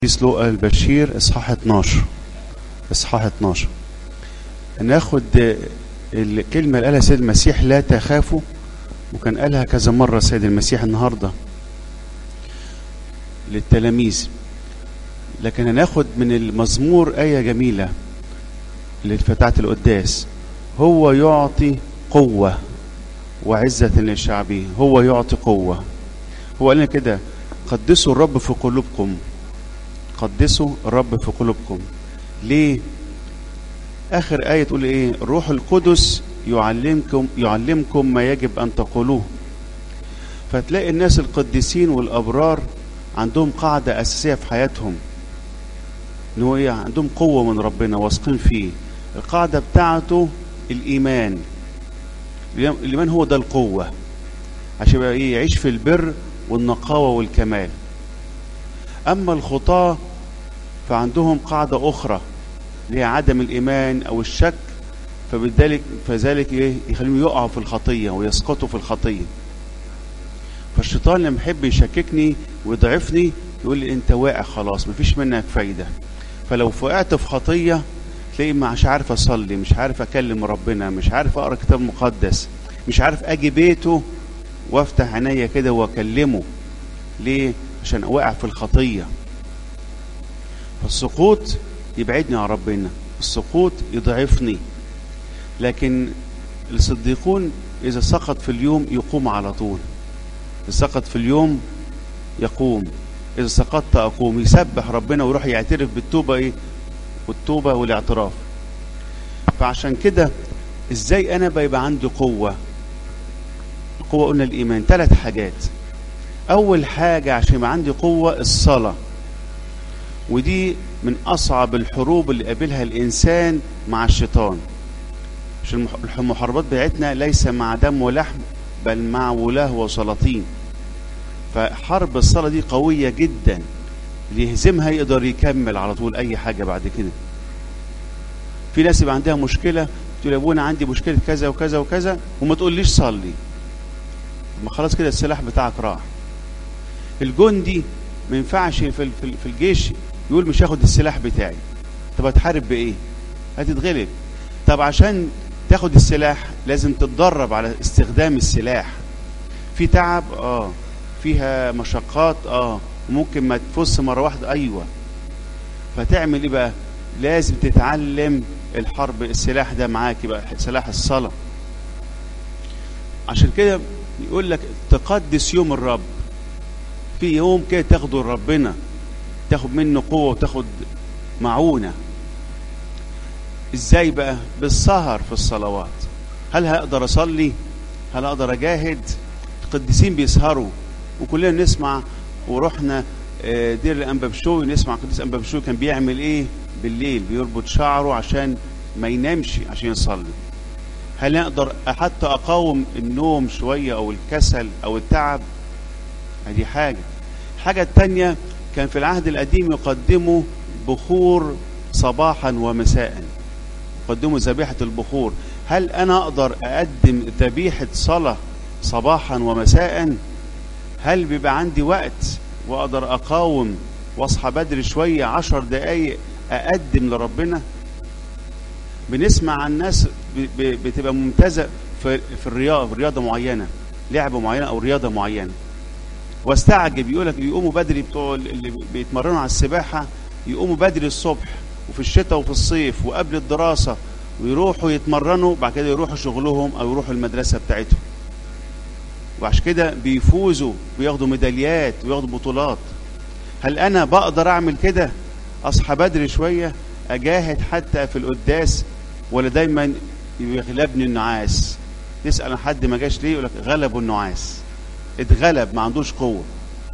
قديس لوقا البشير اصحاح 12 اصحاح 12 ناخد الكلمه اللي قالها سيد المسيح لا تخافوا وكان قالها كذا مره سيد المسيح النهارده للتلاميذ لكن هناخد من المزمور ايه جميله اللي فتحت القداس هو يعطي قوه وعزه لشعبه هو يعطي قوه هو قال لنا كده قدسوا الرب في قلوبكم قدسوا الرب في قلوبكم ليه اخر ايه تقول ايه الروح القدس يعلمكم يعلمكم ما يجب ان تقولوه فتلاقي الناس القديسين والابرار عندهم قاعده اساسيه في حياتهم ان هو ايه عندهم قوه من ربنا واثقين فيه القاعده بتاعته الايمان الايمان هو ده القوه عشان يبقى ايه يعيش في البر والنقاوه والكمال اما الخطاه فعندهم قاعده اخرى اللي هي عدم الايمان او الشك فبذلك فذلك ايه يخليهم يقعوا في الخطيه ويسقطوا في الخطيه فالشيطان لما يحب يشككني ويضعفني يقول لي انت واقع خلاص مفيش منك فايده فلو وقعت في خطيه تلاقي مش عارف اصلي مش عارف اكلم ربنا مش عارف اقرا كتاب مقدس مش عارف اجي بيته وافتح عينيا كده واكلمه ليه عشان واقع في الخطيه فالسقوط يبعدني عن ربنا السقوط يضعفني لكن الصديقون اذا سقط في اليوم يقوم على طول اذا سقط في اليوم يقوم اذا سقطت اقوم يسبح ربنا ويروح يعترف بالتوبه ايه والتوبه والاعتراف فعشان كده ازاي انا بيبقى عندي قوه القوه قلنا الايمان ثلاث حاجات اول حاجه عشان يبقى عندي قوه الصلاه ودي من اصعب الحروب اللي قابلها الانسان مع الشيطان عشان المحاربات بتاعتنا ليس مع دم ولحم بل مع ولاه وسلاطين فحرب الصلاه دي قويه جدا اللي يهزمها يقدر يكمل على طول اي حاجه بعد كده في ناس يبقى عندها مشكله تقول يا ابونا عندي مشكله كذا وكذا وكذا وما تقوليش صلي ما خلاص كده السلاح بتاعك راح الجندي ما ينفعش في في الجيش يقول مش هاخد السلاح بتاعي طب هتحارب بايه هتتغلب طب عشان تاخد السلاح لازم تتدرب على استخدام السلاح في تعب اه فيها مشقات اه ممكن ما تفص مره واحده ايوه فتعمل ايه بقى لازم تتعلم الحرب السلاح ده معاك يبقى سلاح الصلاه عشان كده يقول لك تقدس يوم الرب في يوم كده تاخده لربنا تاخد منه قوه وتاخد معونه ازاي بقى بالسهر في الصلوات هل هقدر اصلي هل اقدر اجاهد القديسين بيسهروا وكلنا نسمع ورحنا دير الانبابشوي نسمع قديس انبابشوي كان بيعمل ايه بالليل بيربط شعره عشان ما ينامش عشان يصلي هل اقدر حتى اقاوم النوم شويه او الكسل او التعب هذه حاجه الحاجه الثانيه كان في العهد القديم يقدموا بخور صباحا ومساء يقدموا ذبيحه البخور هل انا اقدر اقدم ذبيحه صلاه صباحا ومساء هل بيبقى عندي وقت واقدر اقاوم واصحى بدري شويه عشر دقايق اقدم لربنا بنسمع عن ناس بتبقى ممتازه في في الرياضه في رياضه معينه لعبه معينه او رياضه معينه واستعجب يقول لك يقوموا بدري بتوع اللي بيتمرنوا على السباحه يقوموا بدري الصبح وفي الشتاء وفي الصيف وقبل الدراسه ويروحوا يتمرنوا بعد كده يروحوا شغلهم او يروحوا المدرسه بتاعتهم وعشان كده بيفوزوا بياخدوا ميداليات وياخدوا بطولات هل انا بقدر اعمل كده اصحى بدري شويه اجاهد حتى في القداس ولا دايما يغلبني النعاس تسال حد ما جاش ليه يقول لك غلبه النعاس اتغلب ما عندوش قوه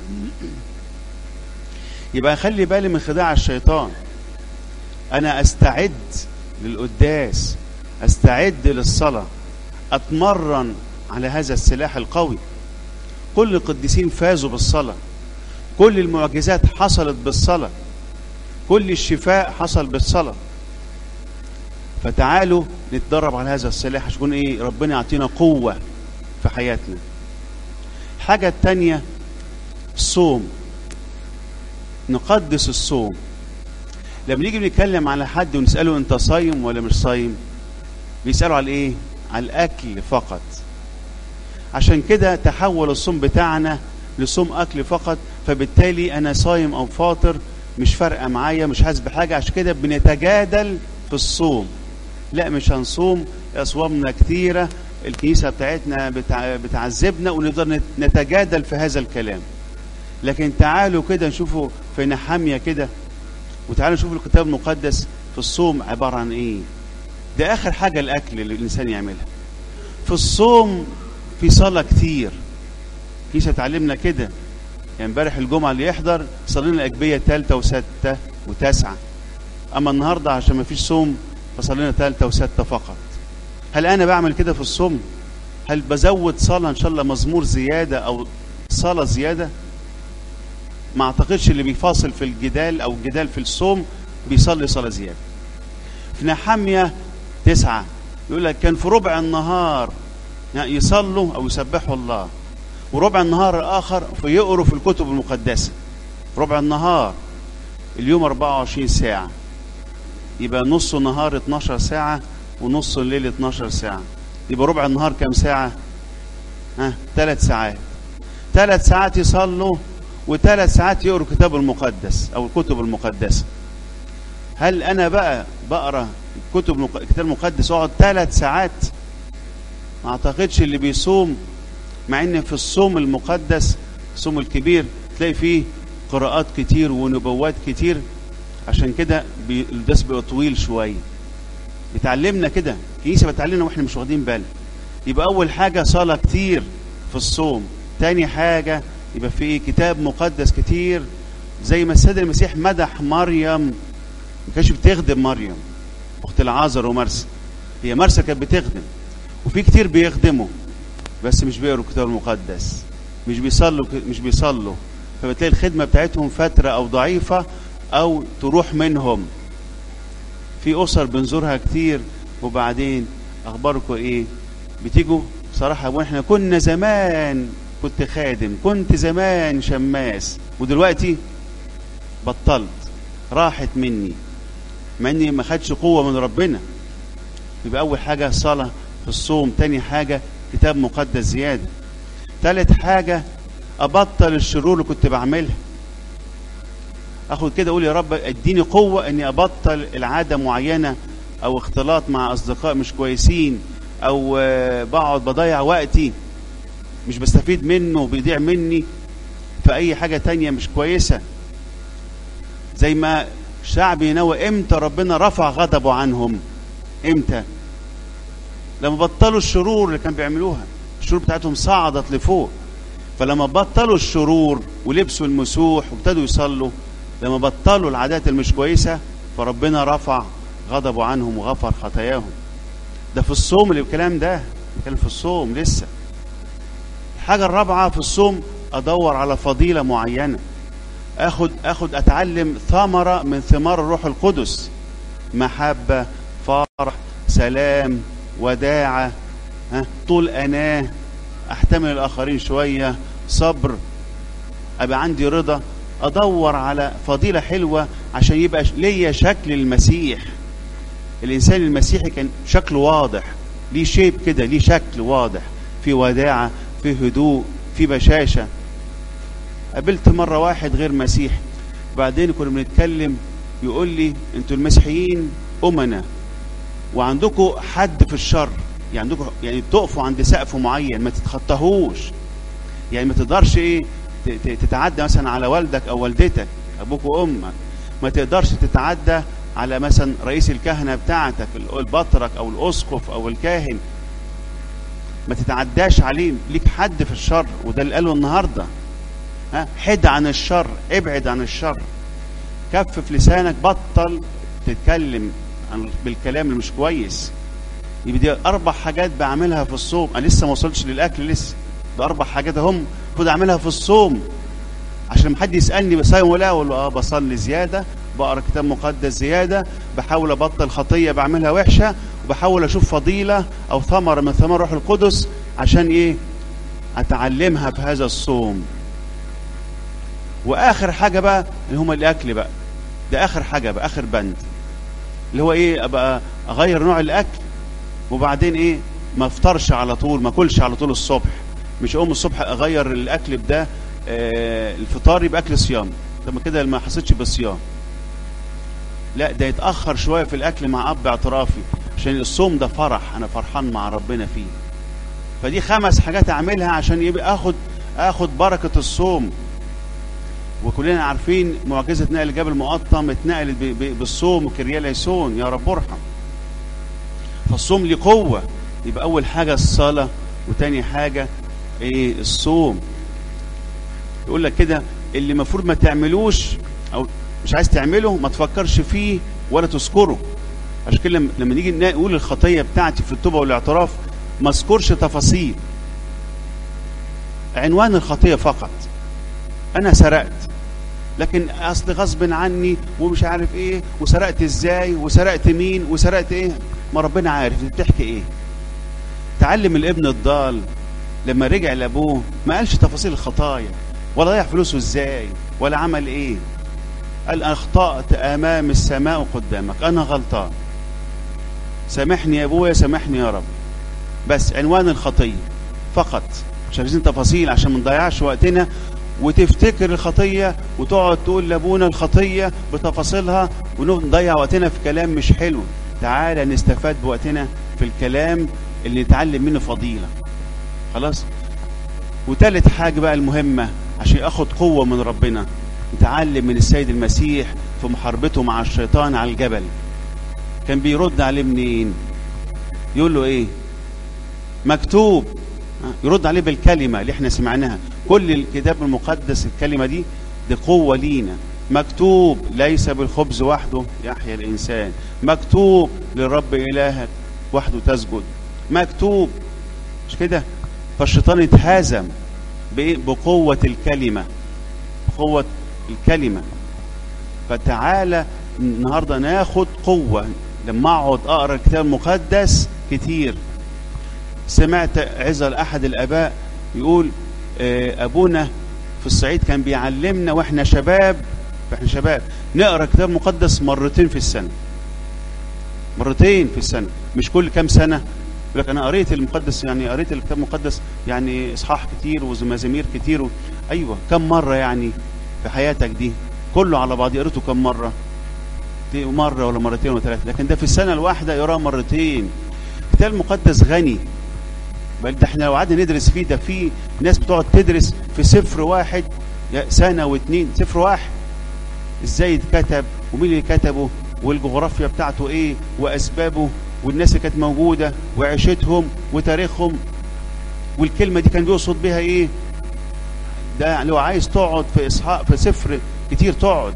يبقى خلي بالي من خداع الشيطان انا استعد للقداس استعد للصلاه اتمرن على هذا السلاح القوي كل القديسين فازوا بالصلاه كل المعجزات حصلت بالصلاه كل الشفاء حصل بالصلاه فتعالوا نتدرب على هذا السلاح عشان يكون ايه ربنا يعطينا قوه في حياتنا الحاجه الثانيه الصوم نقدس الصوم لما نيجي بنتكلم على حد ونساله انت صايم ولا مش صايم بيسالوا على ايه على الاكل فقط عشان كده تحول الصوم بتاعنا لصوم اكل فقط فبالتالي انا صايم او فاطر مش فارقه معايا مش حاسس بحاجه عشان كده بنتجادل في الصوم لا مش هنصوم اصوامنا كتيره الكنيسه بتاعتنا بتع... بتعذبنا ونقدر نتجادل في هذا الكلام لكن تعالوا كده نشوفوا في نحاميه كده وتعالوا نشوفوا الكتاب المقدس في الصوم عباره عن ايه ده اخر حاجه الاكل اللي الانسان يعملها في الصوم في صلاه كتير الكنيسه تعلمنا كده يعني امبارح الجمعه اللي يحضر صلينا الاجبيه ثالثه وسته وتسعه اما النهارده عشان ما فيش صوم فصلينا ثالثه وسته فقط هل انا بعمل كده في الصوم هل بزود صلاه ان شاء الله مزمور زياده او صلاه زياده ما اعتقدش اللي بيفاصل في الجدال او الجدال في الصوم بيصلي صلاه زياده في نحاميه تسعه يقول لك كان في ربع النهار يعني يصلوا او يسبحوا الله وربع النهار الاخر فيقروا في الكتب المقدسه ربع النهار اليوم 24 ساعه يبقى نص نهار 12 ساعه ونص الليل 12 ساعه يبقى ربع النهار كام ساعه ها ثلاث ساعات ثلاث ساعات يصلوا وثلاث ساعات يقروا الكتاب المقدس او الكتب المقدسه هل انا بقى بقرا كتب الكتاب المقدس اقعد ثلاث ساعات ما اعتقدش اللي بيصوم مع ان في الصوم المقدس الصوم الكبير تلاقي فيه قراءات كتير ونبوات كتير عشان كده الدرس بيبقى طويل شويه بتعلمنا كده الكنيسه بتعلمنا واحنا مش واخدين بالنا يبقى اول حاجه صلاه كتير في الصوم تاني حاجه يبقى في كتاب مقدس كتير زي ما السيد المسيح مدح مريم ما كانش بتخدم مريم اخت العازر ومرسى هي مرسى كانت بتخدم وفي كتير بيخدموا بس مش بيقروا الكتاب المقدس مش بيصلوا مش بيصلوا فبتلاقي الخدمه بتاعتهم فتره او ضعيفه او تروح منهم في اسر بنزورها كتير وبعدين اخباركم ايه بتيجوا بصراحه واحنا كنا زمان كنت خادم كنت زمان شماس ودلوقتي بطلت راحت مني مع اني ما خدش قوه من ربنا يبقى اول حاجه صلاه في الصوم تاني حاجه كتاب مقدس زياده تالت حاجه ابطل الشرور اللي كنت بعملها اخد كده اقول يا رب اديني قوه اني ابطل العاده معينه او اختلاط مع اصدقاء مش كويسين او بقعد بضيع وقتي مش بستفيد منه وبيضيع مني في اي حاجه تانية مش كويسه زي ما شعب ينوى امتى ربنا رفع غضبه عنهم امتى لما بطلوا الشرور اللي كانوا بيعملوها الشرور بتاعتهم صعدت لفوق فلما بطلوا الشرور ولبسوا المسوح وابتدوا يصلوا لما بطلوا العادات المش كويسة فربنا رفع غضبه عنهم وغفر خطاياهم ده في الصوم اللي الكلام ده كان في الصوم لسه الحاجة الرابعة في الصوم أدور على فضيلة معينة أخد أخد أتعلم ثمرة من ثمار الروح القدس محبة فرح سلام وداعة ها طول أناه أحتمل الآخرين شوية صبر أبقى عندي رضا أدور على فضيلة حلوة عشان يبقى ليا شكل المسيح الإنسان المسيحي كان شكله واضح ليه شيب كده ليه شكل واضح في وداعة في هدوء في بشاشة قابلت مرة واحد غير مسيحي بعدين كنا بنتكلم يقول لي انتوا المسيحيين أمنا وعندكم حد في الشر يعني عندكم يعني تقفوا عند سقف معين ما تتخطاهوش يعني ما تقدرش ايه تتعدى مثلا على والدك او والدتك ابوك وامك ما تقدرش تتعدى على مثلا رئيس الكهنه بتاعتك البطرك او الاسقف او الكاهن ما تتعداش عليه ليك حد في الشر وده اللي قاله النهارده ها حد عن الشر ابعد عن الشر كفف لسانك بطل تتكلم عن بالكلام اللي مش كويس يبقى دي اربع حاجات بعملها في الصوم انا لسه ما وصلتش للاكل لسه ده اربع حاجات هم المفروض اعملها في الصوم عشان ما حد يسالني بصايم ولا اقول له اه بصلي زياده بقرا كتاب مقدس زياده بحاول ابطل خطيه بعملها وحشه وبحاول اشوف فضيله او ثمره من ثمار روح القدس عشان ايه اتعلمها في هذا الصوم واخر حاجه بقى اللي هم الاكل بقى ده اخر حاجه بقى اخر بند اللي هو ايه ابقى اغير نوع الاكل وبعدين ايه ما افطرش على طول ما اكلش على طول الصبح مش اقوم الصبح اغير الاكل بده آه الفطار يبقى اكل صيام طب كده ما حسيتش بالصيام لا ده يتاخر شويه في الاكل مع اب اعترافي عشان الصوم ده فرح انا فرحان مع ربنا فيه فدي خمس حاجات اعملها عشان يبقى اخد اخد بركه الصوم وكلنا عارفين معجزه نقل جبل مقطم اتنقلت بالصوم وكريال يسون يا رب ارحم فالصوم ليه قوه يبقى اول حاجه الصلاه وتاني حاجه ايه الصوم يقول لك كده اللي المفروض ما تعملوش او مش عايز تعمله ما تفكرش فيه ولا تذكره عشان كده لما نيجي نقول الخطيه بتاعتي في التوبه والاعتراف ما اذكرش تفاصيل عنوان الخطيه فقط انا سرقت لكن اصل غصب عني ومش عارف ايه وسرقت ازاي وسرقت مين وسرقت ايه ما ربنا عارف بتحكي ايه تعلم الابن الضال لما رجع لابوه ما قالش تفاصيل الخطايا ولا ضيع فلوسه ازاي ولا عمل ايه قال اخطأت امام السماء قدامك انا غلطان سامحني يا ابويا سامحني يا رب بس عنوان الخطيه فقط مش عايزين تفاصيل عشان ما نضيعش وقتنا وتفتكر الخطيه وتقعد تقول لابونا الخطيه بتفاصيلها ونضيع وقتنا في كلام مش حلو تعالى نستفاد بوقتنا في الكلام اللي نتعلم منه فضيله خلاص وتالت حاجه بقى المهمه عشان اخد قوه من ربنا نتعلم من السيد المسيح في محاربته مع الشيطان على الجبل كان بيرد عليه منين يقول له ايه مكتوب يرد عليه بالكلمة اللي احنا سمعناها كل الكتاب المقدس الكلمة دي دي قوة لينا مكتوب ليس بالخبز وحده يحيا الإنسان مكتوب للرب إلهك وحده تسجد مكتوب مش كده فالشيطان اتهزم بقوة الكلمة بقوة الكلمة فتعالى النهاردة ناخد قوة لما اقعد اقرا الكتاب المقدس كتير سمعت عزل احد الاباء يقول ابونا في الصعيد كان بيعلمنا واحنا شباب واحنا شباب نقرا الكتاب المقدس مرتين في السنه مرتين في السنه مش كل كام سنه يقول لك انا قريت المقدس يعني قريت الكتاب المقدس يعني اصحاح كتير ومزامير كتير و... ايوه كم مره يعني في حياتك دي كله على بعض قريته كم مره دي مره ولا مرتين ولا ثلاثه لكن ده في السنه الواحده يقراه مرتين الكتاب المقدس غني بل ده احنا لو قعدنا ندرس فيه ده في ناس بتقعد تدرس في سفر واحد سنه واثنين سفر واحد ازاي اتكتب ومين اللي كتبه والجغرافيا بتاعته ايه واسبابه والناس اللي كانت موجوده وعيشتهم وتاريخهم والكلمه دي كان بيقصد بيها ايه ده لو عايز تقعد في اصحاء في سفر كتير تقعد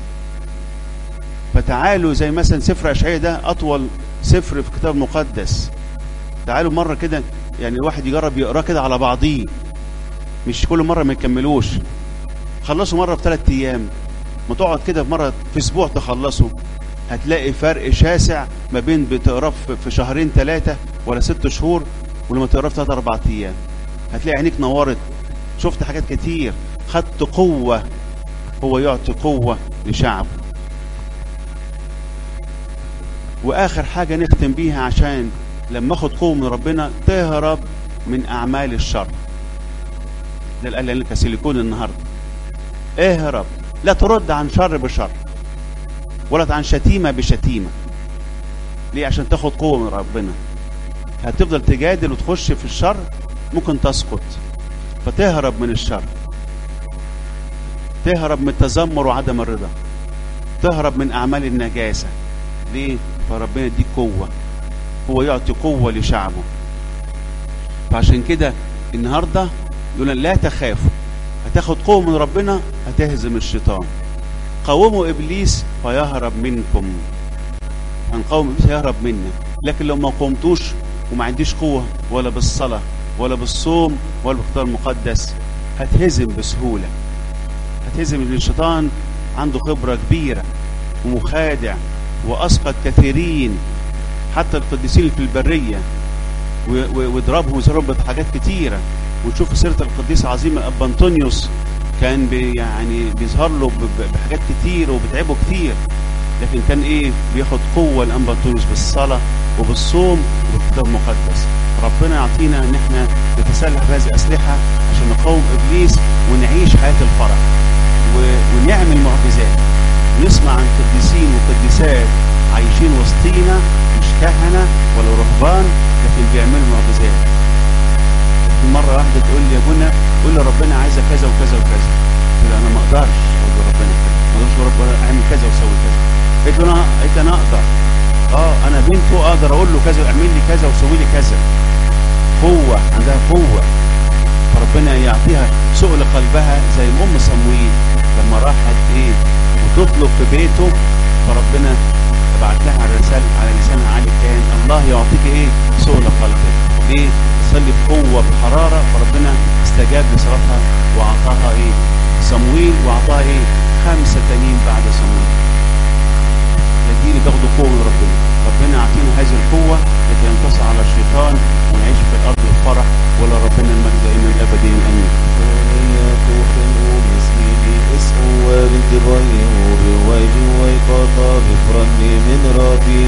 فتعالوا زي مثلا سفر اشعياء ده اطول سفر في الكتاب المقدس تعالوا مره كده يعني الواحد يجرب يقراه كده على بعضيه مش كل مره ما يكملوش خلصوا مره في ثلاث ايام ما تقعد كده مره في اسبوع تخلصه هتلاقي فرق شاسع ما بين بتقراه في شهرين ثلاثه ولا ست شهور ولما تقراه في ثلاث اربع ايام هتلاقي عينيك نورت شفت حاجات كتير خدت قوه هو يعطي قوه لشعبه واخر حاجه نختم بيها عشان لما اخد قوه من ربنا تهرب من اعمال الشر ده اللي قال لك سيليكون النهارده اهرب لا ترد عن شر بشر ولا عن شتيمه بشتيمه ليه عشان تاخد قوه من ربنا هتفضل تجادل وتخش في الشر ممكن تسقط فتهرب من الشر تهرب من التذمر وعدم الرضا تهرب من اعمال النجاسه ليه فربنا يديك قوه هو يعطي قوه لشعبه فعشان كده النهارده يقول لا تخافوا هتاخد قوه من ربنا هتهزم الشيطان قاوموا ابليس فيهرب منكم هنقاوم ابليس هيهرب منا لكن لو ما قمتوش وما عنديش قوه ولا بالصلاه ولا بالصوم ولا بالكتاب المقدس هتهزم بسهوله هتهزم ان الشيطان عنده خبره كبيره ومخادع واسقط كثيرين حتى القديسين في البريه واضربهم ويسرهم بحاجات كتيره ونشوف سيره القديس العظيم الاب انطونيوس كان بي يعني بيظهر له ب- ب- بحاجات كتير وبتعبه كتير لكن كان ايه بياخد قوه الانبا طولس بالصلاه وبالصوم وبالكتاب المقدس ربنا يعطينا ان احنا نتسلح بهذه الاسلحه عشان نقاوم ابليس ونعيش حياه الفرح و- ونعمل معجزات نسمع عن قديسين وقديسات عايشين وسطينا مش كهنه ولا رهبان لكن بيعملوا معجزات مرة واحدة تقول لي يا بنا قول لي ربنا عايزة كذا وكذا وكذا قلت له أنا ما أقدرش أقول لربنا كذا ما أقدرش أقول ربنا اعمل كذا وسوي كذا قلت له أنا قلت أنا أقدر أه أنا بنته أقدر أقول له كذا اعمل لي كذا وسوي لي كذا قوة عندها قوة فربنا يعطيها سؤل قلبها زي الأم صمويل لما راحت إيه وتطلب في بيته فربنا بعت لها الرسالة على لسانها علي كان الله يعطيك إيه سؤل قلبك ليه؟ تصلي بقوة بحرارة فربنا استجاب لصلاتها وأعطاها إيه؟ صمويل وأعطاها إيه؟ خمسة تانيين بعد صمويل دي اللي تاخدوا قوة من ربنا ربنا يعطينا هذه القوة لكي ننتصر على الشيطان ونعيش في الأرض الفرح ولا ربنا المجد دائما أبدين آمين اسم والد باي وبواجي ويقاطع بفرني من ربي